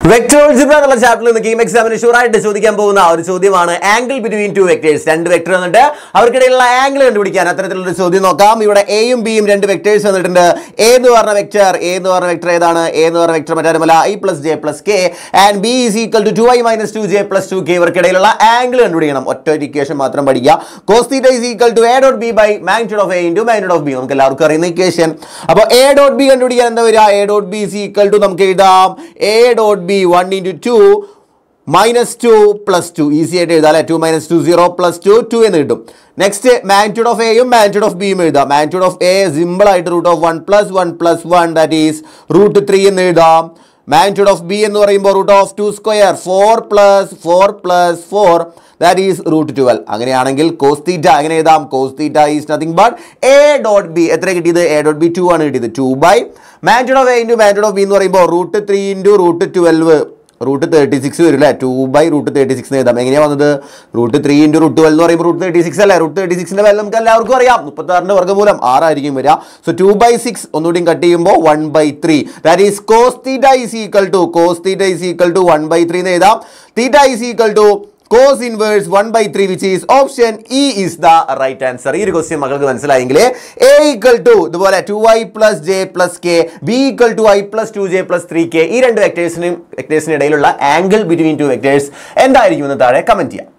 vector algebra എന്നുള്ള ചാപ്റ്ററിൽ നിന്ന് കീം എക്സാമിന് ഷുവർ ആയിട്ട് ചോദിക്കാൻ പോകുന്ന ഒരു ചോദ്യമാണ് ആംഗിൾ ബിറ്റ്വീൻ ടു വെക്ടേഴ്സ് രണ്ട് വെക്ടർ വന്നിട്ട് അവർക്കിടയിലുള്ള ആംഗിൾ കണ്ടുപിടിക്കാൻ അത്തരത്തിലുള്ള ഒരു ചോദ്യം നോക്കാം ഇവിടെ എയും ബിയും രണ്ട് വെക്ടേഴ്സ് വന്നിട്ടുണ്ട് എ എന്ന് പറഞ്ഞ വെക്ടർ എ എന്ന് പറഞ്ഞ വെക്ടർ ഏതാണ് എ എന്ന് പറഞ്ഞ വെക്ടർ മറ്റാരുമല്ല I plus J plus K and B is equal to two I minus two J plus two K ഇവർക്കിടയിലുള്ള ആംഗിൾ കണ്ടുപിടിക്കണം ഒറ്റ ഒരു ഇക്വേഷൻ മാത്രം പഠിക്കുക cos theta is equal to A dot B by magnitude of A into magnitude of B നമുക്ക് എല്ലാവർക്കും അറിയുന്ന equation അപ്പോൾ എ ഡോട്ട് ബി കണ്ടുപിടിക്കാൻ എന്താ വരിക A dot B is equal to നമുക്ക് എഴുതാം A dot B one into two minus two plus two easy ആയിട്ട് എഴുതാം അല്ലെ two minus two zero plus two two എന്ന് കിട്ടും നെക്സ്റ്റ് മാഗ്നിറ്റ്യൂഡ് ഓഫ് എയും മാഗ്നിറ്റ്യൂഡ് ഓഫ് ബിയും എഴുതാം മാഗ്നിറ്റ്യൂഡ് ഓഫ് എ സിമ്പിൾ ആയിട്ട് root of one plus one plus one that is root three എന്ന് എഴുതാം മാഗ്നിറ്റ്യൂഡ് ഓഫ് ബി എന്ന് പറയുമ്പോൾ root of two square four plus four plus four that is root twelve അങ്ങനെയാണെങ്കിൽ cos theta അങ്ങനെ എഴുതാം cos theta is nothing but A dot B എത്ര കിട്ടിയത് A dot B two ആണ് കിട്ടിയത് two by magnitude of A into magnitude of B എന്ന് പറയുമ്പോൾ root three into root twelve root thirty six വരും അല്ലേ two by root thirty six എഴുതാം എങ്ങനെയാണ് വന്നത് root three into root twelve എന്ന് പറയുമ്പോൾ റൂട്ട് തേർട്ടി സിക്സ് അല്ലേ റൂട്ട് തേർട്ടി സിക്സിൻ്റെ വില നമുക്ക് എല്ലാവർക്കും അറിയാം മുപ്പത്താറിൻ്റെ വർഗ്ഗമൂലം ആറായിരിക്കും വരിക സോ ടു ബൈ സിക്സ് ഒന്നുകൂടി കട്ട് ചെയ്യുമ്പോൾ one by three that is cos theta is equal to cos theta is equal to one by three എന്ന് എഴുതാം theta is equal to cos inverse one by three which is option E is the right answer ഈ ഒരു question മക്കൾക്ക് മനസ്സിലായെങ്കിൽ A equal to ഇതുപോലെ two I plus J plus K B equal to I plus two J plus three K ഈ രണ്ട് വെക്ടേഴ്സിനും വെക്ടേഴ്സിന് ഇടയിലുള്ള angle between two vectors എന്തായിരിക്കും എന്ന് താഴെ കമന്റ് ചെയ്യാം